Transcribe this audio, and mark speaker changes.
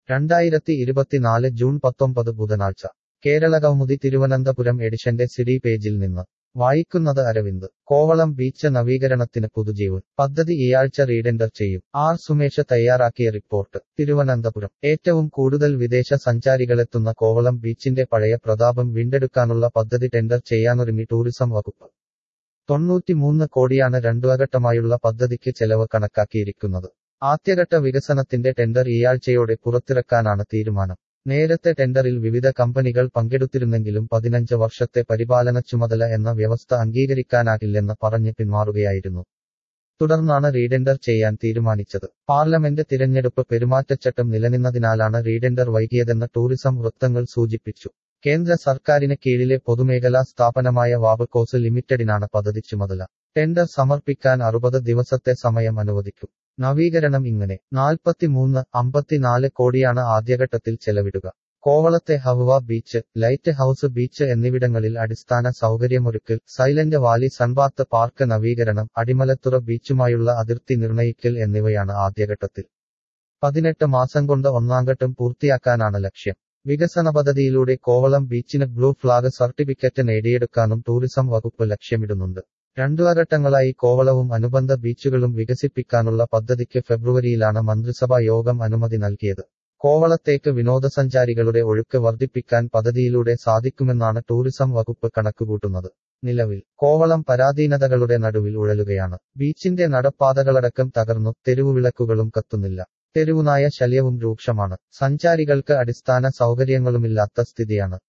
Speaker 1: രണ്ടായിരത്തി ഇരുപത്തിനാല് ജൂൺ പത്തൊമ്പത് ബുധനാഴ്ച കേരള കൗമുദി തിരുവനന്തപുരം എഡിഷന്റെ സിഡി പേജിൽ നിന്ന് വായിക്കുന്നത് അരവിന്ദ് കോവളം ബീച്ച് നവീകരണത്തിന് പുതുജീവൻ പദ്ധതി ഈയാഴ്ച റീഡെൻഡർ ചെയ്യും ആർ സുമേഷ് തയ്യാറാക്കിയ റിപ്പോർട്ട് തിരുവനന്തപുരം ഏറ്റവും കൂടുതൽ വിദേശ സഞ്ചാരികളെത്തുന്ന കോവളം ബീച്ചിന്റെ പഴയ പ്രതാപം വീണ്ടെടുക്കാനുള്ള പദ്ധതി ടെൻഡർ ചെയ്യാനൊരുങ്ങി ടൂറിസം വകുപ്പ് തൊണ്ണൂറ്റിമൂന്ന് കോടിയാണ് രണ്ടുവഘട്ടമായുള്ള പദ്ധതിക്ക് ചെലവ് കണക്കാക്കിയിരിക്കുന്നത് ആദ്യഘട്ട വികസനത്തിന്റെ ടെൻഡർ ഈയാഴ്ചയോടെ പുറത്തിറക്കാനാണ് തീരുമാനം നേരത്തെ ടെൻഡറിൽ വിവിധ കമ്പനികൾ പങ്കെടുത്തിരുന്നെങ്കിലും പതിനഞ്ച് വർഷത്തെ പരിപാലന ചുമതല എന്ന വ്യവസ്ഥ അംഗീകരിക്കാനാകില്ലെന്ന് പറഞ്ഞ് പിന്മാറുകയായിരുന്നു തുടർന്നാണ് റീഡെൻഡർ ചെയ്യാൻ തീരുമാനിച്ചത് പാർലമെന്റ് തിരഞ്ഞെടുപ്പ് പെരുമാറ്റച്ചട്ടം നിലനിന്നതിനാലാണ് റീഡെൻഡർ വൈകിയതെന്ന് ടൂറിസം വൃത്തങ്ങൾ സൂചിപ്പിച്ചു കേന്ദ്ര സർക്കാരിന് കീഴിലെ പൊതുമേഖലാ സ്ഥാപനമായ വാബക്കോസ് ലിമിറ്റഡിനാണ് പദ്ധതി ചുമതല ടെൻഡർ സമർപ്പിക്കാൻ അറുപത് ദിവസത്തെ സമയം അനുവദിക്കും നവീകരണം ഇങ്ങനെ നാൽപ്പത്തിമൂന്ന് അമ്പത്തിനാല് കോടിയാണ് ആദ്യഘട്ടത്തിൽ ചെലവിടുക കോവളത്തെ Hawa beach light house beach എന്നിവിടങ്ങളിൽ അടിസ്ഥാന സൗകര്യമൊരുക്കൽ സൈലന്റ് വാലി സൺബാത്ത് പാർക്ക് നവീകരണം അടിമലത്തുറ ബീച്ചുമായുള്ള അതിർത്തി നിർണയിക്കൽ എന്നിവയാണ് ആദ്യഘട്ടത്തിൽ പതിനെട്ട് മാസം കൊണ്ട് ഒന്നാംഘട്ടം പൂർത്തിയാക്കാനാണ് ലക്ഷ്യം വികസന പദ്ധതിയിലൂടെ കോവളം ബീച്ചിന് ബ്ലൂ ഫ്ലാഗ് സർട്ടിഫിക്കറ്റ് നേടിയെടുക്കാനും ടൂറിസം വകുപ്പ് ലക്ഷ്യമിടുന്നുണ്ട് രണ്ടുഘട്ടങ്ങളായി കോവളവും അനുബന്ധ ബീച്ചുകളും വികസിപ്പിക്കാനുള്ള പദ്ധതിക്ക് ഫെബ്രുവരിയിലാണ് മന്ത്രിസഭാ യോഗം അനുമതി നൽകിയത് കോവളത്തേക്ക് വിനോദസഞ്ചാരികളുടെ ഒഴുക്ക് വർദ്ധിപ്പിക്കാൻ പദ്ധതിയിലൂടെ സാധിക്കുമെന്നാണ് ടൂറിസം വകുപ്പ് കണക്കുകൂട്ടുന്നത് നിലവിൽ കോവളം പരാധീനതകളുടെ നടുവിൽ ഉഴലുകയാണ് ബീച്ചിന്റെ നടപ്പാതകളടക്കം തകർന്നു തെരുവുവിളക്കുകളും കത്തുന്നില്ല തെരുവുനായ ശല്യവും രൂക്ഷമാണ് സഞ്ചാരികൾക്ക് അടിസ്ഥാന സൗകര്യങ്ങളുമില്ലാത്ത സ്ഥിതിയാണ്